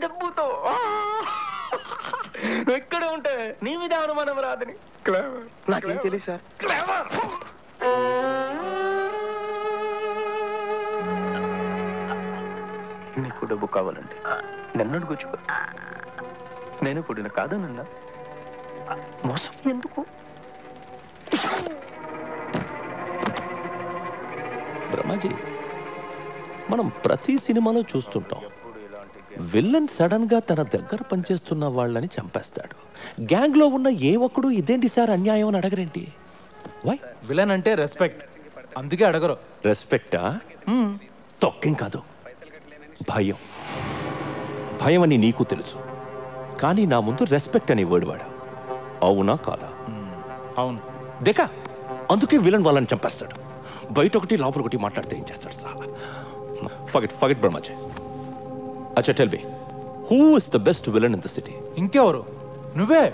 డబ్బుతో ఆ! ఎక్కడ ఉంటే నీ మీద అనుమానం రాదని క్లేవర్ నాకేం తెలియదు సార్ క్లేవర్ నీకు డబ్బు కావాలంటే నన్ను అడుగుచుకో నేను పుట్టిన కాదనన్నా మోసం ఎందుకు బ్రహ్మాజీ మనం ప్రతి సినిమాలో చూస్తుంటాం విల్లన్ సడన్ గా తన దగ్గర పనిచేస్తున్న వాళ్ళని చంపేస్తాడు గ్యాంగ్ లో ఉన్న ఏ ఒక్కడు ఇదేంటి సార్ అన్యాయం అని అడగరేంటి వై విలన్ అంటే రెస్పెక్ట్ అందుకే అడగరు రెస్పెక్టా తొక్కేం కాదు భయం భయం అని నీకు తెలుసు కానీ నా ముందు రెస్పెక్ట్ అనే వర్డ్ వాడా అవునా కాదా అవును దేకా అందుకే విలన్ వాళ్ళని చంపేస్తాడు బయట ఒకటి లోపల ఒకటి మాట్లాడితే ఏం చేస్తాడు చాలా ఫగట్ ఫగట్ బ్రహ్మాజీ అచ్చా tell me who is the best villain in the city ఇంకెవరు నువ్వే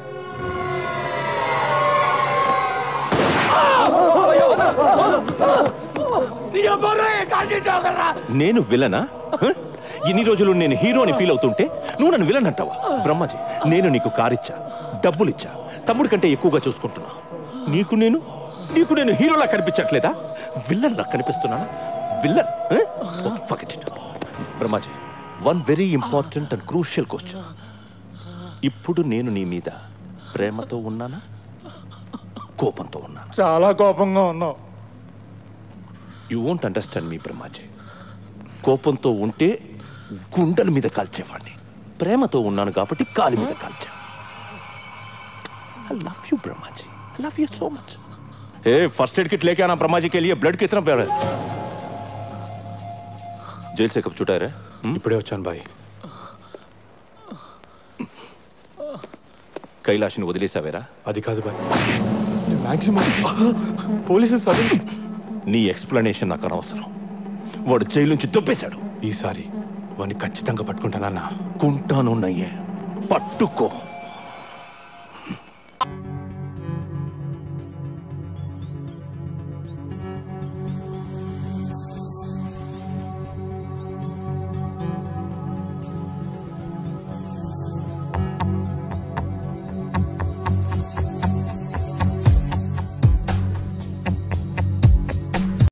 నేను విలనా హ? ఇన్ని రోజులు నేను హీరోని ఫీల్ అవుతుంటే నువ్వు నన్ను విలన్ అంటావా బ్రహ్మాజీ నేను నీకు కారిచ్చా డబ్బులు ఇచ్చా తమ్ముడి కంటే ఎక్కువగా చూసుకుంటున్నా నీకు నేను నీకు నేను హీరోలా కనిపించట్లేదా విలన్ లా కనిపిస్తున్నానా villain forget it Brahmaji one very important and crucial question ఇప్పుడు నేను నీ మీద ప్రేమతో ఉన్నానా కోపంతో ఉన్నా చాలా కోపంగా ఉన్నావు you won't understand me Brahmaji కోపంతో ఉంటే గుండెల మీద కాల్చేవాడిని ప్రేమతో ఉన్నాను కాబట్టి కాలి మీద కాల్చా I love you Brahmaji I love you so much a first aid kit लेके आना ब्रह्मा जी के लिए ब्लड कितना प्यारा है जेल से कब छुटा है रे ఇప్పుడే వచ్చాను బాయ్ కైలాష్ని వదిలేసావేరా అది కాదు బాయ్ మ్యాక్సిమం పోలీసులు సడన్ నీ ఎక్స్ప్లెనేషన్ నాకు అనవసరం వాడు జైలు నుంచి దొబ్బేశాడు ఈసారి వాడిని ఖచ్చితంగా పట్టుకుంటానన్నా కుంటాను నయ్యే పట్టుకో